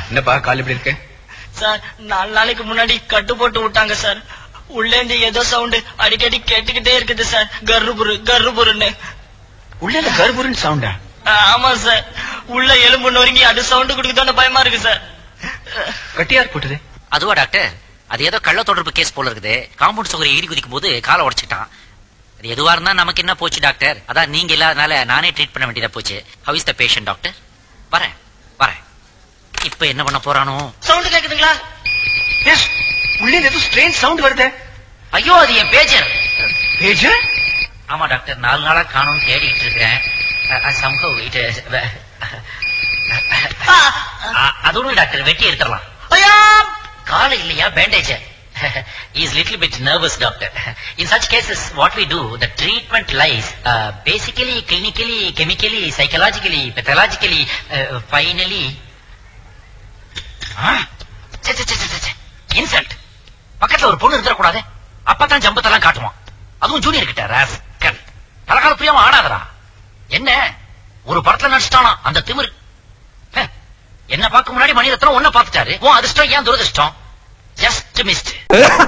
என்னப்பா கால் எப்படி இருக்கு சார் நாலு நாளைக்கு முன்னாடி கட்டு போட்டு விட்டாங்க சார் உள்ளே இருந்து ஏதோ சவுண்ட் அடிக்கடி கேட்டுக்கிட்டே இருக்குது சார் கர்ருபுரு கர்ருபுருன்னு உள்ள இந்த கருபுருன்னு சவுண்டா ஆமா சார் உள்ள எலும்பு நொறுங்கி அது சவுண்ட் கொடுக்குதோன்னு பயமா இருக்கு சார் கட்டியார் போட்டது அதுவா டாக்டர் அது ஏதோ கள்ள தொடர்பு கேஸ் போல இருக்குது காம்பவுண்ட் சுவரை எகிரி குதிக்கும் போது காலை உடைச்சிட்டான் அது எதுவா இருந்தா நமக்கு என்ன போச்சு டாக்டர் அதான் நீங்க இல்லாதனால நானே ட்ரீட் பண்ண வேண்டியதா போச்சு how is the patient doctor வரேன் வரேன் இப்ப என்ன பண்ண போறானோ சவுண்ட் கேக்குதுங்களா எஸ் உள்ள இருந்து ஏதோ ஸ்ட்ரெயின் சவுண்ட் வருது ஐயோ அது என் பேஜர் பேஜர் ஆமா டாக்டர் நாலு நாளா காணும் தேடிட்டு இருக்கிறேன் சம்பவ் இட் அதோட டாக்டர் வெட்டி எடுத்துடலாம் ஐயா கால இல்லையா bandage is little bit nervous doctor in such cases what we do the treatment lies basically clinically chemically psychologically pathologically finally insult பக்கத்துல ஒரு பொண்ணு இருக்கக்கூடாது அப்பதான் ஜம்பத்தெல்லாம் காட்டுவான் அதுவும் ஜூனியர் கிட்ட ராஸ்கல் தலகால புரியாம ஆடாதடா என்ன ஒரு படத்துல நடிச்சிட்டானா அந்த திமிரு ஹ, என்ன பார்க்க முன்னாடி மணிரத்னம் ஒன்ன பார்த்துட்டாரு உன் அதிர்ஷ்டம் ஏன் துரதிர்ஷ்டம் ஜஸ்ட் மிஸ்ட்